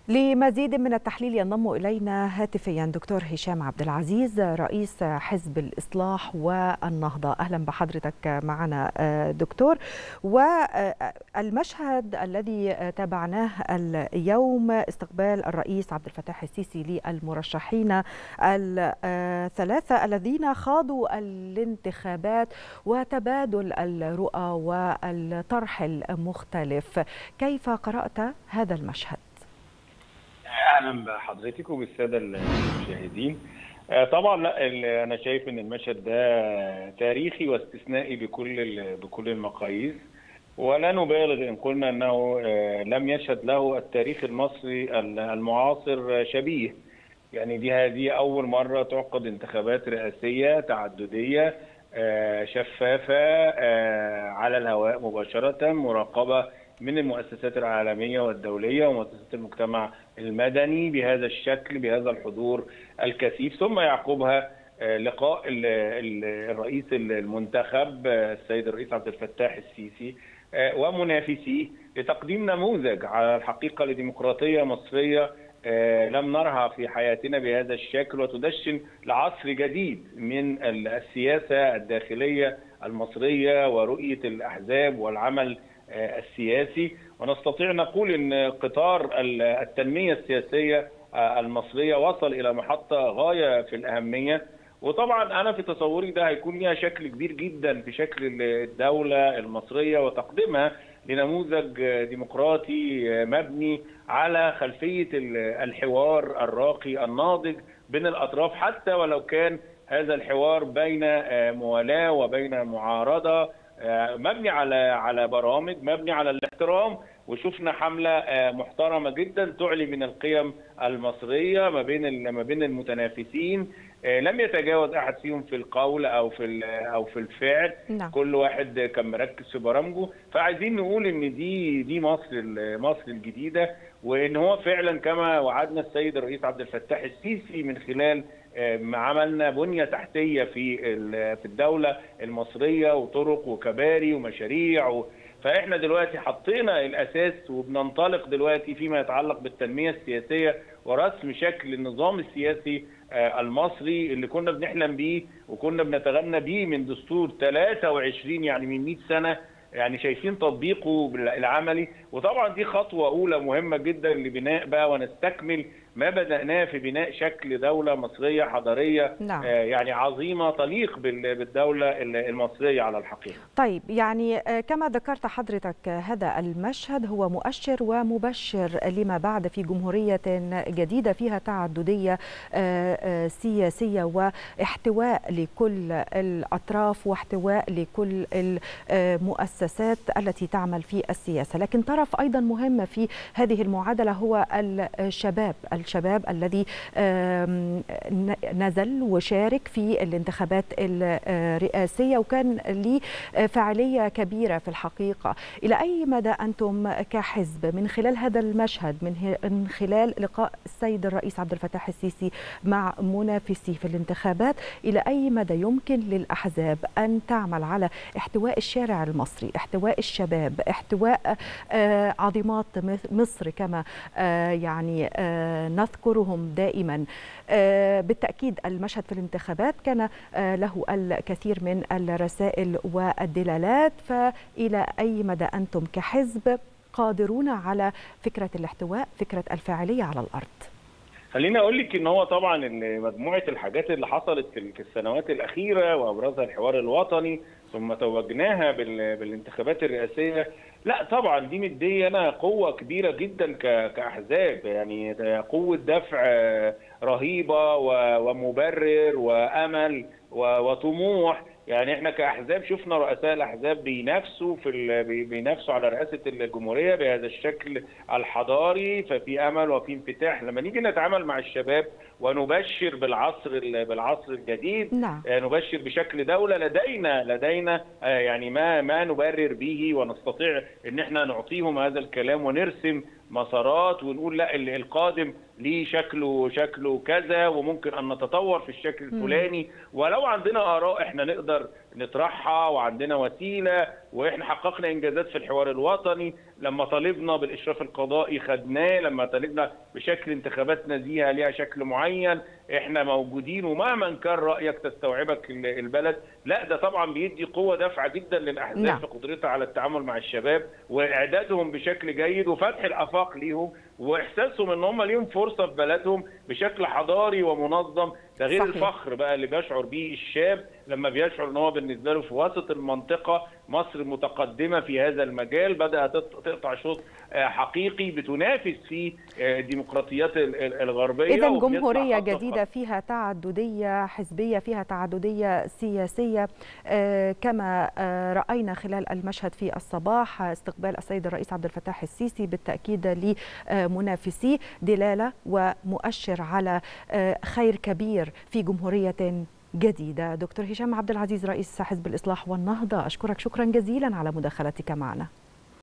لمزيد من التحليل ينضم الينا هاتفيا دكتور هشام عبد العزيز رئيس حزب الاصلاح والنهضه اهلا بحضرتك معنا دكتور والمشهد الذي تابعناه اليوم استقبال الرئيس عبد الفتاح السيسي للمرشحين الثلاثه الذين خاضوا الانتخابات وتبادل الرؤى والطرح المختلف كيف قرات هذا المشهد اهلا بحضرتك وبالساده المشاهدين طبعا لا انا شايف ان المشهد ده تاريخي واستثنائي بكل بكل المقاييس ولا نبالغ ان قلنا انه لم يشهد له التاريخ المصري المعاصر شبيه يعني دي هذه اول مره تعقد انتخابات رئاسيه تعدديه شفافه على الهواء مباشره مراقبه من المؤسسات العالمية والدولية ومؤسسات المجتمع المدني بهذا الشكل بهذا الحضور الكثيف ثم يعقبها لقاء الرئيس المنتخب السيد الرئيس عبد الفتاح السيسي ومنافسيه لتقديم نموذج على الحقيقة لديمقراطية مصرية لم نرها في حياتنا بهذا الشكل وتدشن لعصر جديد من السياسة الداخلية المصرية ورؤية الأحزاب والعمل السياسي ونستطيع نقول ان قطار التنميه السياسيه المصريه وصل الى محطه غايه في الاهميه وطبعا انا في تصوري ده هيكون ليها شكل كبير جدا في شكل الدوله المصريه وتقديمها لنموذج ديمقراطي مبني على خلفيه الحوار الراقي الناضج بين الاطراف حتى ولو كان هذا الحوار بين موالاه وبين معارضه مبني على على برامج مبني على الاحترام وشفنا حمله محترمه جدا تعلي من القيم المصريه ما بين ما بين المتنافسين لم يتجاوز احد فيهم في القول او في او في الفعل نعم. كل واحد كان مركز في برامجه فعايزين نقول ان دي دي مصر مصر الجديده وان هو فعلا كما وعدنا السيد الرئيس عبد الفتاح السيسي من خلال عملنا بنيه تحتيه في في الدوله المصريه وطرق وكباري ومشاريع و... فاحنا دلوقتي حطينا الاساس وبننطلق دلوقتي فيما يتعلق بالتنميه السياسيه ورسم شكل النظام السياسي المصري اللي كنا بنحلم بيه وكنا بنتغنى بيه من دستور 23 يعني من 100 سنه يعني شايفين تطبيقه العملي وطبعا دي خطوه اولى مهمه جدا لبناء بقى ونستكمل ما بدأناه في بناء شكل دولة مصرية حضارية نعم. آه يعني عظيمة تليق بالدولة المصرية على الحقيقة طيب يعني كما ذكرت حضرتك هذا المشهد هو مؤشر ومبشر لما بعد في جمهورية جديدة فيها تعددية سياسية واحتواء لكل الأطراف واحتواء لكل المؤسسات التي تعمل في السياسة لكن طرف أيضا مهم في هذه المعادلة هو الشباب الشباب الذي نزل وشارك في الانتخابات الرئاسية وكان ليه فعالية كبيرة في الحقيقة إلى أي مدى أنتم كحزب من خلال هذا المشهد من خلال لقاء السيد الرئيس عبد الفتاح السيسي مع منافسيه في الانتخابات إلى أي مدى يمكن للأحزاب أن تعمل على احتواء الشارع المصري احتواء الشباب احتواء عظيمات مصر كما يعني نذكرهم دائما بالتأكيد المشهد في الانتخابات كان له الكثير من الرسائل والدلالات فإلى أي مدى أنتم كحزب قادرون على فكرة الاحتواء فكرة الفاعلية على الأرض خليني اقول لك ان هو طبعا مجموعه الحاجات اللي حصلت في السنوات الاخيره وابرزها الحوار الوطني ثم توجناها بالانتخابات الرئاسيه لا طبعا دي مدينا قوه كبيره جدا كاحزاب يعني قوه دفع رهيبه ومبرر وامل وطموح يعني احنا كاحزاب شفنا رؤساء الاحزاب بينافسوا في بينافسوا على رئاسه الجمهوريه بهذا الشكل الحضاري ففي امل وفي انفتاح لما نيجي نتعامل مع الشباب ونبشر بالعصر بالعصر الجديد نعم. نبشر بشكل دوله لدينا لدينا يعني ما ما نبرر به ونستطيع ان احنا نعطيهم هذا الكلام ونرسم مسارات ونقول لا القادم ليه شكله شكله كذا وممكن ان نتطور في الشكل الفلاني ولو عندنا اراء احنا نقدر نطرحها وعندنا وسيله واحنا حققنا انجازات في الحوار الوطني لما طالبنا بالاشراف القضائي خدناه لما طالبنا بشكل انتخابات نزيهه ليها شكل معين احنا موجودين ومهما كان رايك تستوعبك البلد لا ده طبعا بيدي قوه دافعه جدا للاحزاب نعم. في قدرتها على التعامل مع الشباب واعدادهم بشكل جيد وفتح الافاق ليهم واحساسهم ان هم ليهم فرصه في بلدهم بشكل حضاري ومنظم ده غير صحيح. الفخر بقى اللي بيشعر بيه الشاب لما بيشعر ان هو بالنسبه له في وسط المنطقه مصر متقدمه في هذا المجال بدات تط- تقطع شوط آه، حقيقي بتنافس فيه آه، الديمقراطيات ال- ال- الغربيه إذا وبيطلع جمهورية خط في جديدة فيها تعددية حزبية فيها تعددية سياسية آه، كما آه، رأينا خلال المشهد في الصباح آه، استقبال السيد الرئيس عبد الفتاح السيسي بالتأكيد لمنافسيه دلالة ومؤشر على آه، خير كبير في جمهورية جديدة دكتور هشام عبد العزيز رئيس حزب الإصلاح والنهضة أشكرك شكرا جزيلا على مداخلتك معنا